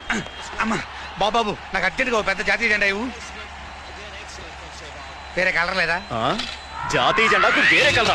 అమ్మా బాబాబు నాకు అర్జెంట్గా ఓ పెద్ద జాతీయ జెండా ఇవ్వు వేరే కలర్ లేదా ఆ? జాతీయ జెండాకు వేరే కలరా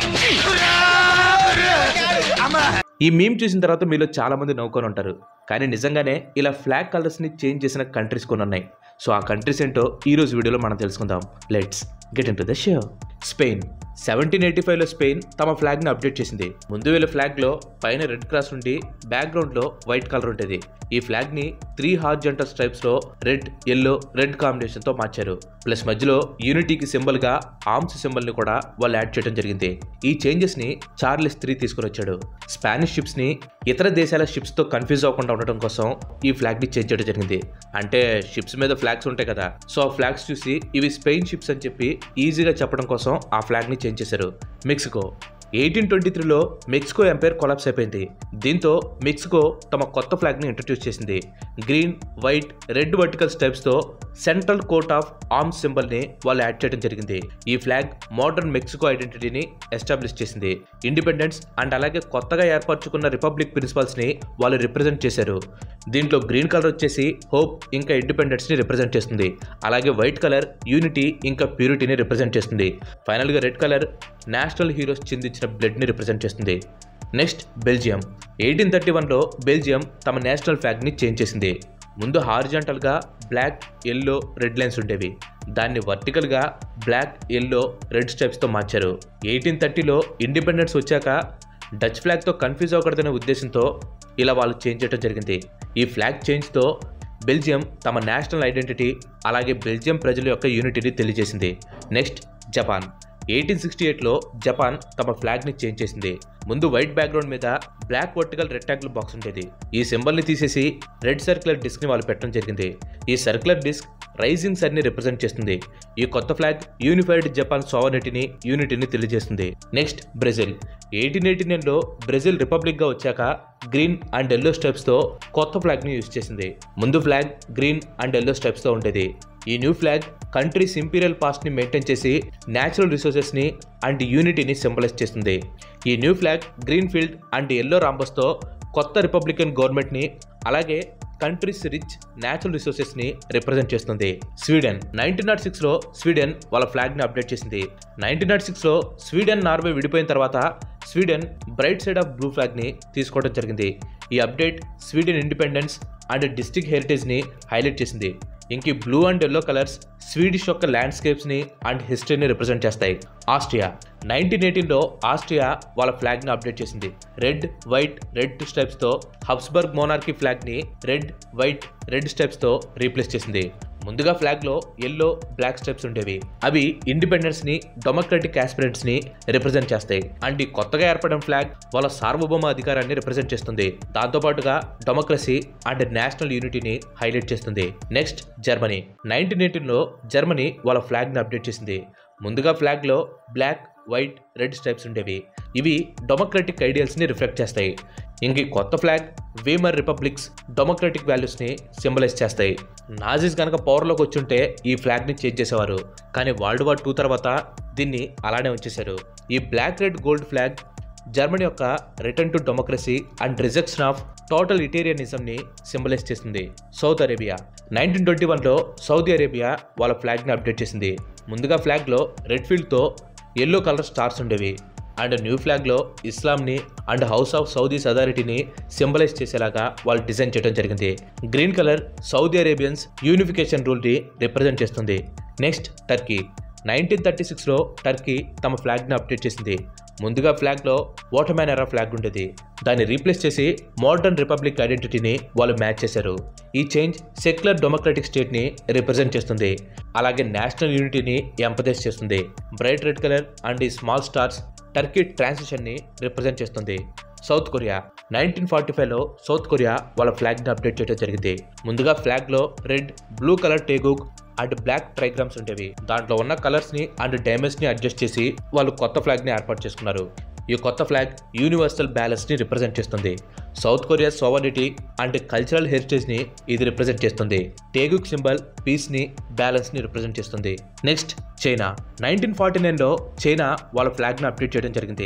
అమ్మా ఈ మీమ్ చూసిన తర్వాత మీలో చాలా మంది నవ్వుకొని ఉంటారు కానీ నిజంగానే ఇలా ఫ్లాగ్ కలర్స్ని చేంజ్ చేసిన కంట్రీస్ కొన్ని ఉన్నాయి సో ఆ కంట్రీస్ ఏంటో ఈ రోజు వీడియోలో మనం తెలుసుకుందాం let's get into the show Spain seventeen eighty ఫైవ్లో స్పెయిన్ తమ ఫ్లాగ్ని అప్డేట్ చేసింది ముందు వీళ్ళ ఫ్లాగ్లో పైన రెడ్ క్రాస్ ఉండి బ్యాక్గ్రౌండ్లో వైట్ కలర్ ఉంటుంది ఈ ఫ్లాగ్ని త్రీ హార్జెంటల్ స్ట్రైప్స్లో రెడ్ ఎల్లో రెడ్ కాంబినేషన్తో మార్చారు ప్లస్ మధ్యలో యూనిటీకి సింబల్గా ఆర్మ్స్ సింబల్ని కూడా వాళ్ళు యాడ్ చేయడం జరిగింది ఈ చేంజెస్ని చార్లెస్ త్రీ తీసుకుని వచ్చాడు స్పానిష్ షిప్స్ని ఇతర దేశాల షిప్స్తో కన్ఫ్యూజ్ అవ్వకుండా ఉండటం కోసం ఈ ఫ్లాగ్ని చేంజ్ చేయడం జరిగింది అంటే షిప్స్ మీద ఫ్లాగ్స్ ఉంటాయి కదా సో ఆ ఫ్లాగ్స్ చూసి ఇవి స్పెయిన్ షిప్స్ అని చెప్పి ఈజీగా చెప్పడం కోసం ఆ ఫ్లాగ్ని చేంజ్ చేశారు మెక్సికో ఎయిటీన్ ట్వంటీ త్రీలో మెక్సికో ఎంపైర్ కొలాప్స్ అయిపోయింది దీంతో మెక్సికో తమ కొత్త ఫ్లాగ్ని ఇంట్రడ్యూస్ చేసింది గ్రీన్ వైట్ రెడ్ వర్టికల్ స్టెప్స్తో సెంట్రల్ కోర్ట్ ఆఫ్ ఆర్మ్స్ సింబల్ని వాళ్ళు యాడ్ చేయడం జరిగింది ఈ ఫ్లాగ్ మోడర్న్ మెక్సికో ఐడెంటిటీని ఎస్టాబ్లిష్ చేసింది ఇండిపెండెన్స్ అండ్ అలాగే కొత్తగా ఏర్పరచుకున్న రిపబ్లిక్ ప్రిన్సిపల్స్ని వాళ్ళు రిప్రజెంట్ చేశారు దీంట్లో గ్రీన్ కలర్ వచ్చేసి హోప్ ఇంకా ఇండిపెండెన్స్ని రిప్రజెంట్ చేస్తుంది అలాగే వైట్ కలర్ యూనిటీ ఇంకా ప్యూరిటీని రిప్రజెంట్ చేస్తుంది ఫైనల్గా రెడ్ కలర్ నేషనల్ హీరోస్ చిందించిన బ్లడ్ని రిప్రజెంట్ చేస్తుంది నెక్స్ట్ బెల్జియం ఎయిటీన్ థర్టీ వన్లో బెల్జియం తమ నేషనల్ ఫ్లాగ్ని చేంజ్ చేసింది ముందు హారిజాంటల్గా బ్లాక్ ఎల్లో రెడ్ లైన్స్ ఉండేవి దాన్ని వర్టికల్గా బ్లాక్ ఎల్లో రెడ్ స్టెప్స్తో మార్చారు ఎయిటీన్ థర్టీలో ఇండిపెండెన్స్ వచ్చాక డచ్ ఫ్లాగ్తో కన్ఫ్యూజ్ అవ్వకూడదనే ఉద్దేశంతో ఇలా వాళ్ళు చేంజ్ చేయడం జరిగింది ఈ ఫ్లాగ్ చేంజ్తో బెల్జియం తమ నేషనల్ ఐడెంటిటీ అలాగే బెల్జియం ప్రజల యొక్క యూనిటీని తెలియజేసింది నెక్స్ట్ జపాన్ ఎయిటీన్ సిక్స్టీ ఎయిట్లో జపాన్ తమ ఫ్లాగ్ని చేంజ్ చేసింది ముందు వైట్ బ్యాక్గ్రౌండ్ మీద బ్లాక్ వర్టికల్ రెక్టాంగిల్ బాక్స్ ఉండేది ఈ సింబల్ని తీసేసి రెడ్ సర్క్యులర్ డిస్క్ని వాళ్ళు పెట్టడం జరిగింది ఈ సర్క్యులర్ డిస్క్ రైజింగ్ సన్ని రిప్రజెంట్ చేస్తుంది ఈ కొత్త ఫ్లాగ్ యూనిఫైడ్ జపాన్ సోవర్నిటీని యూనిటీని తెలియజేస్తుంది నెక్స్ట్ బ్రెజిల్ ఎయిటీన్ ఎయిటీ నైన్లో బ్రెజిల్ రిపబ్లిక్గా వచ్చాక గ్రీన్ అండ్ ఎల్లో స్టెప్స్తో కొత్త ఫ్లాగ్ని యూజ్ చేసింది ముందు ఫ్లాగ్ గ్రీన్ అండ్ ఎల్లో స్టెప్స్తో ఉండేది ఈ న్యూ ఫ్లాగ్ కంట్రీస్ ఇంపీరియల్ పాస్ట్ని మెయింటైన్ చేసి న్యాచురల్ రిసోర్సెస్ని అండ్ యూనిటీని సింబలైజ్ చేస్తుంది ఈ new flag green field and yellow రాంబస్తో కొత్త రిపబ్లికన్ గవర్నమెంట్ని అలాగే కంట్రీస్ రిచ్ న్యాచురల్ రిసోర్సెస్ని రిప్రజెంట్ చేస్తుంది స్వీడన్ నైన్టీన్ నాట్ సిక్స్లో స్వీడన్ వాళ్ళ ఫ్లాగ్ని అప్డేట్ చేసింది నైన్టీన్ నాట్ సిక్స్లో స్వీడన్ నార్వే విడిపోయిన తర్వాత Sweden bright side of blue ఫ్లాగ్ని తీసుకోవడం జరిగింది ఈ update Sweden independence and district హెరిటేజ్ని హైలైట్ చేసింది ఇంక ఈ blue and yellow colours Swedish యొక్క ల్యాండ్స్కేప్స్ని అండ్ హిస్టరీని రిప్రజెంట్ చేస్తాయి ఆస్ట్రియా నైన్టీన్ ఎయిటీన్లో ఆస్ట్రియా వాళ్ళ ఫ్లాగ్ని అప్డేట్ చేసింది రెడ్ వైట్ రెడ్ స్టెప్స్తో హబ్స్బర్గ్ మోనార్కీ ఫ్లాగ్ని రెడ్ వైట్ రెడ్ స్టెప్స్తో రీప్లేస్ చేసింది ముందుగా ఫ్లాగ్లో ఎల్లో బ్లాక్ స్టెప్స్ ఉండేవి అవి ఇండిపెండెన్స్ ని డెమోక్రటిక్ ఆస్పిరెంట్స్ ని రిప్రజెంట్ చేస్తాయి అండ్ ఈ కొత్తగా ఏర్పడిన ఫ్లాగ్ వాళ్ళ సార్వభౌమ అధికారాన్ని రిప్రజెంట్ చేస్తుంది దాంతో పాటుగా డెమోక్రసీ అండ్ నేషనల్ యూనిటీని హైలైట్ చేస్తుంది నెక్స్ట్ జర్మనీ నైన్టీన్ ఎయిటీన్లో జర్మనీ వాళ్ళ ఫ్లాగ్ని అప్డేట్ చేసింది ముందుగా ఫ్లాగ్లో బ్లాక్ వైట్ రెడ్ స్టైప్స్ ఉండేవి ఇవి డెమోక్రటిక్ ఐడియల్స్ని రిఫ్లెక్ట్ చేస్తాయి ఇంక ఈ కొత్త ఫ్లాగ్ వేమర్ రిపబ్లిక్స్ డెమోక్రటిక్ వాల్యూస్ని సింబలైజ్ చేస్తాయి నాజీస్ కనుక పవర్లోకి వచ్చుంటే ఈ ఫ్లాగ్ని చేంజ్ చేసేవారు కానీ వరల్డ్ వార్ టూ తర్వాత దీన్ని అలానే ఉంచేశారు ఈ black red gold flag Germany యొక్క return to democracy and rejection of total ఇటేరియనిజంని సింబలైజ్ చేస్తుంది సౌత్ అరేబియా నైన్టీన్ ట్వంటీ వన్లో సౌదీ అరేబియా వాళ్ళ ఫ్లాగ్ని అప్డేట్ చేసింది ముందుగా ఫ్లాగ్లో రెడ్ ఫీల్డ్తో ఎల్లో కలర్ స్టార్స్ ఉండేవి అండ్ న్యూ ఫ్లాగ్లో ఇస్లాంని అండ్ హౌస్ ఆఫ్ సౌదీస్ అథారిటీని సింబలైజ్ చేసేలాగా వాళ్ళు డిజైన్ చేయడం జరిగింది green colour Saudi Arabians unification రూల్ని రిప్రజెంట్ చేస్తుంది నెక్స్ట్ టర్కీ నైన్టీన్ థర్టీ సిక్స్లో టర్కీ తమ ఫ్లాగ్ని అప్డేట్ చేసింది ముందుగా ఫ్లాగ్లో ఓటమాన్ ఎరా ఫ్లాగ్ ఉండేది దాన్ని రీప్లేస్ చేసి మోడర్న్ రిపబ్లిక్ ఐడెంటిటీని వాళ్ళు మ్యాచ్ చేశారు ఈ చేంజ్ సెక్యులర్ డెమోక్రటిక్ స్టేట్ని రిప్రజెంట్ చేస్తుంది అలాగే నేషనల్ యూనిటీని ఎంపదైజ్ చేస్తుంది బ్రైట్ రెడ్ కలర్ అండ్ ఈ స్మాల్ స్టార్స్ టర్కీ ట్రాన్సిషన్ని రిప్రజెంట్ చేస్తుంది సౌత్ కొరియా నైన్టీన్ ఫార్టీ ఫైవ్లో సౌత్ కొరియా వాళ్ళ ఫ్లాగ్ని అప్డేట్ చేయడం జరిగింది ముందుగా ఫ్లాగ్లో red blue colour Taegeuk and black trigrams ఉండేవి దాంట్లో ఉన్న కలర్స్ని అండ్ డ్యామేజ్ని అడ్జస్ట్ చేసి వాళ్ళు కొత్త ఫ్లాగ్ని ఏర్పాటు చేసుకున్నారు ఈ కొత్త ఫ్లాగ్ యూనివర్సల్ బ్యాలెన్స్ని రిప్రజెంట్ చేస్తుంది South Korea sovereignty and cultural హెరిటేజ్ని ఇది రిప్రజెంట్ చేస్తుంది టేగుక్ సింబల్ పీస్ని బ్యాలెన్స్ని రిప్రజెంట్ చేస్తుంది నెక్స్ట్ చైనా నైన్టీన్ ఫార్టీ నైన్లో చైనా వాళ్ళ ఫ్లాగ్ని అప్డేట్ చేయడం జరిగింది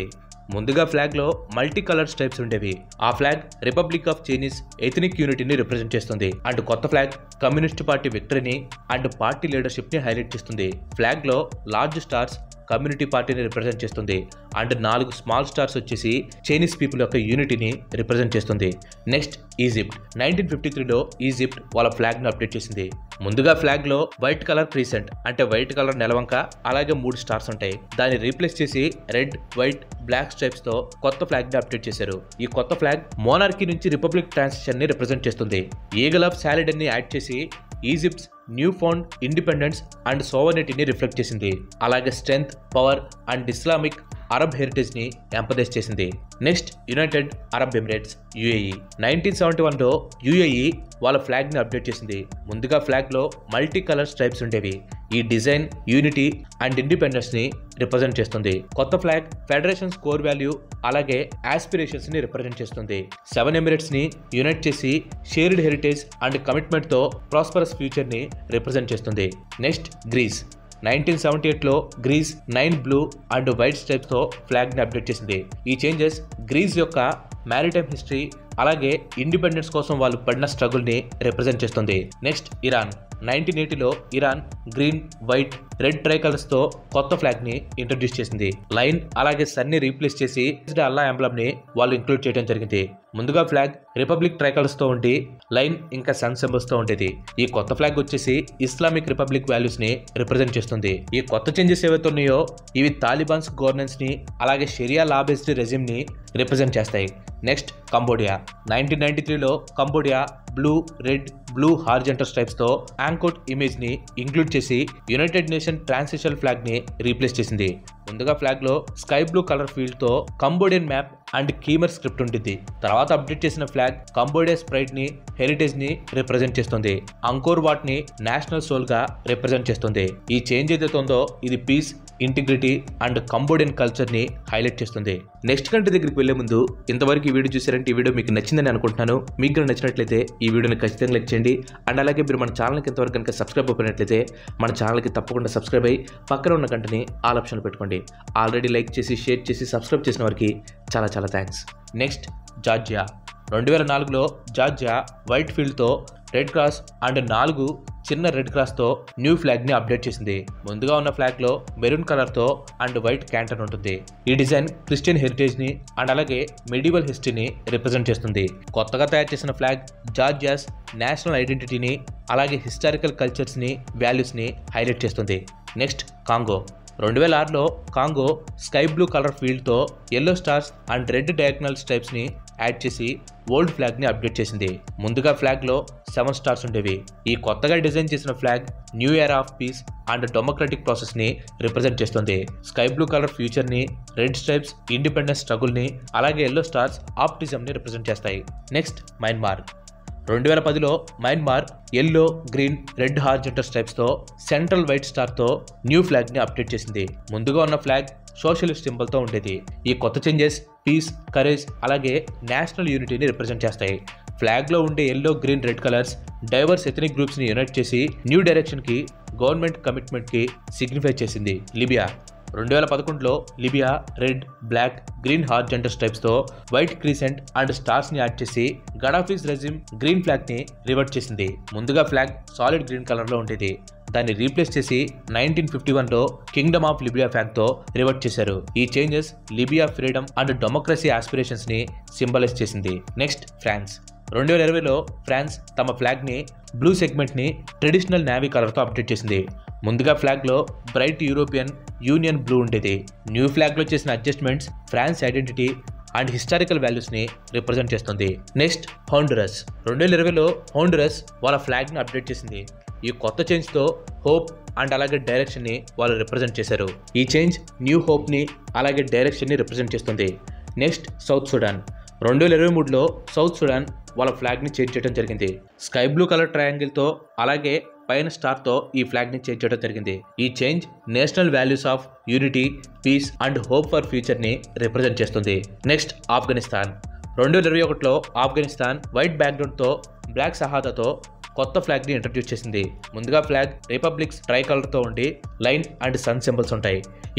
ముందుగా ఫ్లాగ్ లో మల్టీ కలర్ స్ట్రైప్స్ ఉండేవి ఆ flag republic of Chinese ethnic యూనిటీని రిప్రజెంట్ చేస్తుంది అండ్ కొత్త ఫ్లాగ్ కమ్యూనిస్ట్ పార్టీ విక్టరీని అండ్ పార్టీ లీడర్షిప్ ని హైలైట్ చేస్తుంది ఫ్లాగ్ లో లార్జ్ స్టార్స్ కమ్యూనిటీ పార్టీని రిప్రజెంట్ చేస్తుంది అండ్ నాలుగు స్మాల్ స్టార్స్ వచ్చేసి చైనీస్ పీపుల్ యొక్క యూనిటీని రిప్రజెంట్ చేస్తుంది నెక్స్ట్ ఈజిప్ట్ నైన్టీన్ ఫిఫ్టీ త్రీలో ఈజిప్ట్ వాళ్ళ ఫ్లాగ్ ని అప్డేట్ చేసింది ముందుగా ఫ్లాగ్ లో వైట్ కలర్ క్రీసెంట్ అంటే వైట్ కలర్ నెలవంక అలాగే మూడు స్టార్స్ ఉంటాయి దాన్ని రీప్లేస్ చేసి రెడ్ వైట్ బ్లాక్ స్ట్రైప్స్ తో కొత్త ఫ్లాగ్ ని అప్డేట్ చేశారు ఈ కొత్త ఫ్లాగ్ మోనార్కీ నుంచి రిపబ్లిక్ ట్రాన్సిషన్ ని రిప్రజెంట్ చేస్తుంది ఈగల్ ఆఫ్ సాలిడ్ ని యాడ్ చేసి Egypt's new found independence and సోవర్నిటీని రిఫ్లెక్ట్ చేసింది అలాగే strength power and Islamic Arab heritage ని ఎంపదైజ్ చేసింది next United Arab Emirates UAE nineteen seventy వన్లో యుఏఈ వాళ్ళ ఫ్లాగ్ ని అప్డేట్ చేసింది ముందుగా ఫ్లాగ్ లో మల్టీ కలర్ స్ట్రైప్స్ ఉండేవి ఈ డిజైన్ యూనిటీ అండ్ ఇండిపెండెన్స్ ని రిప్రజెంట్ చేస్తుంది కొత్త ఫ్లాగ్ ఫెడరేషన్ స్కోర్ వాల్యూ అలాగే ఆస్పిరేషన్స్ ని రిప్రజెంట్ చేస్తుంది సెవెన్ ఎమిరేట్స్ ని యునైట్ చేసి షేర్డ్ హెరిటేజ్ అండ్ కమిట్మెంట్ తో ప్రాస్పరస్ ఫ్యూచర్ ని రిప్రజెంట్ చేస్తుంది నెక్స్ట్ గ్రీస్ నైన్టీన్ సెవెంటీ ఎయిట్లో Greece nine blue and white స్ట్రైప్స్తో ఫ్లాగ్ని అప్డేట్ చేసింది ఈ చేంజెస్ గ్రీస్ యొక్క మ్యారిటైమ్ హిస్టరీ అలాగే ఇండిపెండెన్స్ కోసం వాళ్ళు పడిన స్ట్రగుల్ని రిప్రజెంట్ చేస్తుంది నెక్స్ట్ ఇరాన్ నైన్టీన్ ఎయిటీలో Iran green white red tricolours తో కొత్త ఫ్లాగ్ ని ఇంట్రడ్యూస్ చేసింది లైన్ అలాగే సన్ ని రీప్లేస్ చేసి అల్లా ఎంబ్లమ్ ని వాళ్ళు ఇంక్లూడ్ చేయడం జరిగింది ముందుగా ఫ్లాగ్ రిపబ్లిక్ ట్రై కలర్స్ తో ఉండి లైన్ ఇంకా సన్ సింబల్స్ తో ఉండేది ఈ కొత్త ఫ్లాగ్ వచ్చేసి ఇస్లామిక్ రిపబ్లిక్ వాల్యూస్ ని రిప్రజెంట్ చేస్తుంది ఈ కొత్త చేంజెస్ ఏవైతే ఉన్నాయో ఇవి తాలిబాన్స్ గవర్నెన్స్ ని అలాగే షెరియా లా బేస్డ్ రెజిమ్ ని రిప్రజెంట్ చేస్తాయి నెక్స్ట్ కంబోడియా నైన్టీన్ నైన్టీ త్రీలో Cambodia blue red blue horizontal stripes తో యాంకోట్ ఇమేజ్ ని ఇంక్లూడ్ చేసి యునైటెడ్ నేషన్ ట్రాన్సిషన్ ఫ్లాగ్ ని రీప్లేస్ చేసింది ముందుగా ఫ్లాగ్ లో స్కై బ్లూ కలర్ ఫీల్డ్ తో Cambodian map and Khmer script ఉంటుంది తర్వాత అప్డేట్ చేసిన ఫ్లాగ్ కంబోడియా స్ప్రైట్ ని హెరిటేజ్ ని రిప్రజెంట్ చేస్తుంది అంకోర్ వాట్ ని నేషనల్ సోల్ గా రిప్రజెంట్ చేస్తుంది ఈ చేంజ్ ఏదైతే ఉందో ఇది peace integrity and Cambodian culture ని హైలైట్ చేస్తుంది నెక్స్ట్ కంట్రీ దగ్గరికి వెళ్లే ముందు ఇంతవరకు ఈ వీడియో చూసారంటే ఈ వీడియో మీకు నచ్చిందని అనుకుంటున్నాను మీకు కనుక నచ్చినట్లయితే ఈ వీడియోని ఖచ్చితంగా లైక్ చేయండి అండ్ అలాగే మీరు మన ఛానల్కి ఇంతవరకు కనుక సబ్స్క్రైబ్ అయినట్లయితే మన ఛానల్కి తప్పకుండా సబ్స్క్రైబ్ అయ్యి పక్కన ఉన్న గంటని ఆల్ ఆప్షన్లో పెట్టుకోండి ఆల్రెడీ లైక్ చేసి షేర్ చేసి సబ్స్క్రైబ్ చేసిన వారికి చాలా చాలా థ్యాంక్స్ నెక్స్ట్ జార్జియా రెండు వేల నాలుగులో జార్జియా వైట్ ఫీల్డ్తో రెడ్ క్రాస్ అండ్ నాలుగు చిన్న రెడ్ క్రాస్తో న్యూ ఫ్లాగ్ని అప్డేట్ చేసింది ముందుగా ఉన్న ఫ్లాగ్లో మెరూన్ కలర్తో అండ్ వైట్ క్యాంటన్ ఉంటుంది ఈ డిజైన్ క్రిస్టియన్ హెరిటేజ్ని అండ్ అలాగే మెడివల్ హిస్టరీని రిప్రజెంట్ చేస్తుంది కొత్తగా తయారు చేసిన ఫ్లాగ్ జార్జియాస్ నేషనల్ ఐడెంటిటీని అలాగే హిస్టారికల్ కల్చర్స్ని వాల్యూస్ని హైలైట్ చేస్తుంది నెక్స్ట్ కాంగో రెండు వేల ఆరులో కాంగో స్కై బ్లూ కలర్ ఫీల్డ్తో yellow stars and red diagonal స్ట్రైప్స్ని యాడ్ చేసి ఓల్డ్ ఫ్లాగ్ని అప్డేట్ చేసింది ముందుగా ఫ్లాగ్లో సెవెన్ స్టార్స్ ఉండేవి ఈ కొత్తగా డిజైన్ చేసిన flag new era of peace and democratic ప్రాసెస్ని రిప్రజెంట్ చేస్తుంది స్కై బ్లూ కలర్ ఫ్యూచర్ని రెడ్ స్ట్రైప్స్ ఇండిపెండెన్స్ స్ట్రగుల్ని అలాగే ఎల్లో స్టార్స్ ఆప్టిజంని రిప్రజెంట్ చేస్తాయి నెక్స్ట్ మైన్మార్ రెండు వేల పదిలో Myanmar yellow green red horizontal స్ట్రైప్స్తో సెంట్రల్ వైట్ స్టార్తో న్యూ ఫ్లాగ్ని అప్డేట్ చేసింది ముందుగా ఉన్న ఫ్లాగ్ సోషలిస్ట్ సింబల్తో ఉండేది ఈ కొత్త చేంజెస్ పీస్ కరేజ్ అలాగే నేషనల్ యూనిటీని రిప్రజెంట్ చేస్తాయి ఫ్లాగ్లో ఉండే yellow green red colours diverse ethnic గ్రూప్స్ని unite చేసి న్యూ డైరెక్షన్కి గవర్నమెంట్ కమిట్మెంట్కి సిగ్నిఫై చేసింది లిబియా రెండు వేల పదకొండులో Libya red black green horizontal స్ట్రైప్స్తో వైట్ క్రీసెంట్ అండ్ స్టార్స్ని యాడ్ చేసి గడాఫీస్ రెజిమ్ గ్రీన్ ఫ్లాగ్ని రివర్ట్ చేసింది ముందుగా ఫ్లాగ్ సాలిడ్ గ్రీన్ కలర్లో ఉండేది దాన్ని రీప్లేస్ చేసి నైన్టీన్ ఫిఫ్టీ వన్లో కింగ్డమ్ ఆఫ్ లిబియా ఫ్లాగ్తో రివర్ట్ చేశారు ఈ changes Libya freedom and democracy ఆస్పిరేషన్స్ని సింబలైజ్ చేసింది నెక్స్ట్ ఫ్రాన్స్ రెండు వేల ఇరవైలో ఫ్రాన్స్ తమ ఫ్లాగ్ని బ్లూ సెగ్మెంట్ని ట్రెడిషనల్ నేవీ కలర్తో అప్డేట్ చేసింది ముందుగా ఫ్లాగ్లో బ్రైట్ యూరోపియన్ యూనియన్ బ్లూ ఉండేది న్యూ ఫ్లాగ్లో చేసిన adjustments France identity and historical వాల్యూస్ని రిప్రజెంట్ చేస్తుంది నెక్స్ట్ హోండురస్ రెండు వేల ఇరవైలో హోండురస్ వాళ్ళ ఫ్లాగ్ని అప్డేట్ చేసింది ఈ కొత్త చేంజ్తో హోప్ అండ్ అలాగే డైరెక్షన్ని వాళ్ళు రిప్రజెంట్ చేశారు ఈ చేంజ్ న్యూ హోప్ని అలాగే డైరెక్షన్ని రిప్రజెంట్ చేస్తుంది నెక్స్ట్ సౌత్ సుడాన్ రెండు వేల ఇరవై మూడులో సౌత్ సుడాన్ వాళ్ళ ఫ్లాగ్ని చేంజ్ చేయడం జరిగింది స్కై బ్లూ కలర్ ట్రయాంగిల్తో అలాగే పైన స్టార్తో ఈ ఫ్లాగ్ని చేంజ్ చేయడం జరిగింది ఈ change national values of unity peace and hope for ఫ్యూచర్ని రిప్రజెంట్ చేస్తుంది నెక్స్ట్ ఆఫ్ఘనిస్తాన్ రెండు వేల ఇరవై ఒకటిలో ఆఫ్ఘనిస్తాన్ వైట్ బ్యాక్గ్రౌండ్తో బ్లాక్ సహాదాతో కొత్త ఫ్లాగ్ని ఇంట్రడ్యూస్ చేసింది ముందుగా ఫ్లాగ్ రిపబ్లిక్స్ ట్రై కలర్తో ఉండి లైన్ అండ్ సన్ సింబల్స్ ఉంటాయి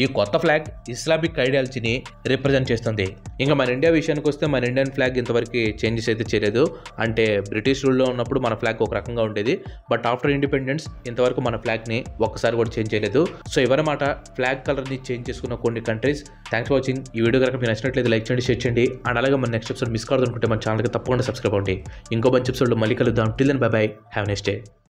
ఈ కొత్త ఫ్లాగ్ ఇస్లామిక్ ఐడియాలజీని రిప్రజెంట్ చేస్తుంది ఇంకా మన ఇండియా విషయానికి వస్తే మన ఇండియన్ ఫ్లాగ్ ఇంతవరకు చేంజెస్ అయితే చేయలేదు అంటే బ్రిటిష్ రూల్లో ఉన్నప్పుడు మన ఫ్లాగ్ ఒక రకంగా ఉండేది బట్ ఆఫ్టర్ ఇండిపెండెన్స్ ఇంతవరకు మన ఫ్లాగ్ని ఒక్కసారి కూడా చేంజ్ చేయలేదు సో ఎవరమాట ఫ్లాగ్ కలర్ని చేంజ్ చేసుకున్న కొన్ని కంట్రీస్ థ్యాంక్స్ ఫర్ వాచింగ్ ఈ వీడియో కనుక మీరు నచ్చినట్లయితే లైక్ చేయండి షేర్ చేయండి అండ్ అలాగే మన నెక్స్ట్ ఎపిసోడ్ మిస్ కావద్దు అనుకుంటే మన ఛానల్కి తప్పకుండా సబ్స్క్రైబ్ అవ్వండి ఇంకో మంచి ఎపిసోడ్లో మళ్ళీ కలుద్దాం till then bye bye have nice day